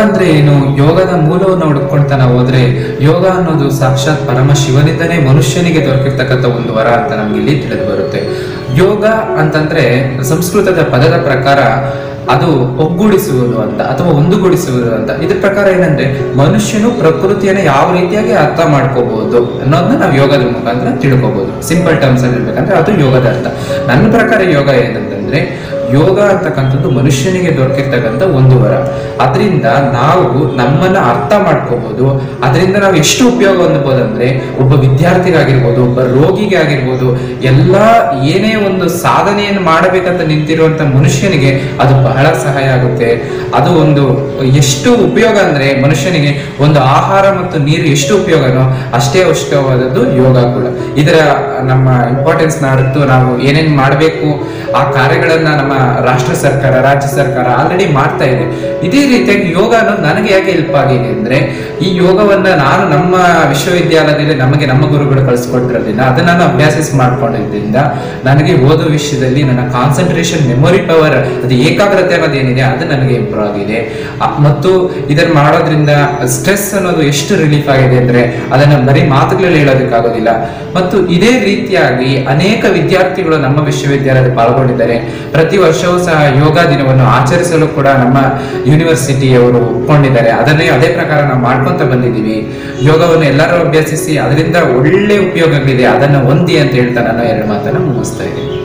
ಅಂದ್ರೆ ಏನು ಯೋಗದ ಮೂಲವನ್ನು ಹುಡುಕೊಳ್ತಾ ನಾವು ಹೋದ್ರೆ ಯೋಗ ಅನ್ನೋದು ಸಾಕ್ಷಾತ್ ಪರಮ ಶಿವನಿಂದನೇ ಮನುಷ್ಯನಿಗೆ ದೊರಕಿರ್ತಕ್ಕಂಥ ಒಂದು ವರ ಅಂತ ನಮ್ಗೆ ಇಲ್ಲಿ ತಿಳಿದು ಬರುತ್ತೆ ಯೋಗ ಅಂತಂದ್ರೆ ಸಂಸ್ಕೃತದ ಪದದ ಪ್ರಕಾರ ಅದು ಒಗ್ಗೂಡಿಸುವುದು ಅಂತ ಅಥವಾ ಒಂದುಗೂಡಿಸುವುದು ಅಂತ ಇದ್ರ ಪ್ರಕಾರ ಏನಂದ್ರೆ ಮನುಷ್ಯನು ಪ್ರಕೃತಿಯನ್ನ ಯಾವ ರೀತಿಯಾಗಿ ಅರ್ಥ ಮಾಡ್ಕೋಬಹುದು ಅನ್ನೋದನ್ನ ನಾವು ಯೋಗದ ಮುಖಾಂತರ ತಿಳ್ಕೊಬಹುದು ಸಿಂಪಲ್ ಟರ್ಮ್ಸ್ ಅಲ್ಲಿ ಹೇಳ್ಬೇಕಂದ್ರೆ ಅದು ಯೋಗದ ಅರ್ಥ ನನ್ನ ಪ್ರಕಾರ ಯೋಗ ಏನಂತಂದ್ರೆ ಯೋಗ ಅಂತಕ್ಕಂಥದ್ದು ಮನುಷ್ಯನಿಗೆ ದೊರಕಿರ್ತಕ್ಕಂಥ ಒಂದು ವರ ಅದರಿಂದ ನಾವು ನಮ್ಮನ್ನ ಅರ್ಥ ಮಾಡ್ಕೋಬಹುದು ಅದರಿಂದ ನಾವು ಎಷ್ಟು ಉಪಯೋಗ ಹೊಂದಬಹುದು ಅಂದ್ರೆ ಒಬ್ಬ ವಿದ್ಯಾರ್ಥಿಗಾಗಿರ್ಬೋದು ಒಬ್ಬ ರೋಗಿಗೆ ಆಗಿರ್ಬೋದು ಎಲ್ಲ ಏನೇ ಒಂದು ಸಾಧನೆಯನ್ನು ಮಾಡಬೇಕಂತ ನಿಂತಿರುವಂತ ಮನುಷ್ಯನಿಗೆ ಅದು ಬಹಳ ಸಹಾಯ ಆಗುತ್ತೆ ಅದು ಒಂದು ಎಷ್ಟು ಉಪಯೋಗ ಅಂದ್ರೆ ಮನುಷ್ಯನಿಗೆ ಒಂದು ಆಹಾರ ಮತ್ತು ನೀರು ಎಷ್ಟು ಉಪಯೋಗನೋ ಅಷ್ಟೇ ಅವಶ್ಯಕವಾದದ್ದು ಯೋಗ ಕೂಡ ಇದರ ನಮ್ಮ ಇಂಪಾರ್ಟೆನ್ಸ್ ನ ಅರಿತು ನಾವು ಏನೇನ್ ಮಾಡಬೇಕು ಆ ಕಾರ್ಯಗಳನ್ನ ನಮ್ಮ ರಾಷ್ಟ್ರ ಸರ್ಕಾರ ರಾಜ್ಯ ಸರ್ಕಾರ ಆಲ್ರೆಡಿ ಮಾಡ್ತಾ ಇದೆ ಇದೇ ರೀತಿಯಾಗಿ ಯೋಗ ಅನ್ನೋದು ನನಗೆ ಯಾಕೆ ಹೆಲ್ಪ್ ಆಗಿದೆ ಅಂದ್ರೆ ಈ ಯೋಗವನ್ನ ನಾನು ನಮ್ಮ ವಿಶ್ವವಿದ್ಯಾಲಯದಲ್ಲಿ ನಮಗೆ ನಮ್ಮ ಗುರುಗಳು ಕಳಿಸ್ಕೊಟ್ಟಿರೋದ್ರಿಂದ ಅದನ್ನ ನಾನು ಅಭ್ಯಾಸ ಮಾಡ್ಕೊಂಡಿದ್ದರಿಂದ ನನಗೆ ಓದೋ ವಿಷಯದಲ್ಲಿ ನನ್ನ ಕಾನ್ಸಂಟ್ರೇಷನ್ ಮೆಮೊರಿ ಪವರ್ ಅದು ಏಕಾಗ್ರತೆ ಅನ್ನೋದೇನಿದೆ ಅದು ನನಗೆ ಇಂಪ್ರೂವ್ ಆಗಿದೆ ಆ, ಮತ್ತು ಇದನ್ನ ಮಾಡೋದ್ರಿಂದ ಸ್ಟ್ರೆಸ್ ಅನ್ನೋದು ಎಷ್ಟು ರಿಲೀಫ್ ಆಗಿದೆ ಅಂದ್ರೆ ಅದನ್ನ ಬರೀ ಮಾತುಗಳಲ್ಲಿ ಹೇಳೋದಕ್ಕಾಗೋದಿಲ್ಲ ಮತ್ತು ಇದೇ ರೀತಿಯಾಗಿ ಅನೇಕ ವಿದ್ಯಾರ್ಥಿಗಳು ನಮ್ಮ ವಿಶ್ವವಿದ್ಯಾಲಯದಲ್ಲಿ ಪಾಲ್ಗೊಂಡಿದ್ದಾರೆ ಪ್ರತಿ ವರ್ಷವೂ ಸಹ ಯೋಗ ದಿನವನ್ನು ಆಚರಿಸಲು ಕೂಡ ನಮ್ಮ ಯೂನಿವರ್ಸಿಟಿಯವರು ಒಪ್ಕೊಂಡಿದ್ದಾರೆ ಅದನ್ನೇ ಅದೇ ಪ್ರಕಾರ ನಾವು ಮಾಡ್ಕೊಂತ ಬಂದಿದ್ದೀವಿ ಯೋಗವನ್ನು ಎಲ್ಲರೂ ಅಭ್ಯಸಿಸಿ ಅದರಿಂದ ಒಳ್ಳೆ ಉಪಯೋಗಗಳಿದೆ ಅದನ್ನ ಹೊಂದಿ ಅಂತ ಹೇಳ್ತಾ ನಾನು ಎರಡು ಮಾತನ್ನ ಮುಗಿಸ್ತಾ ಇದ್ದೀನಿ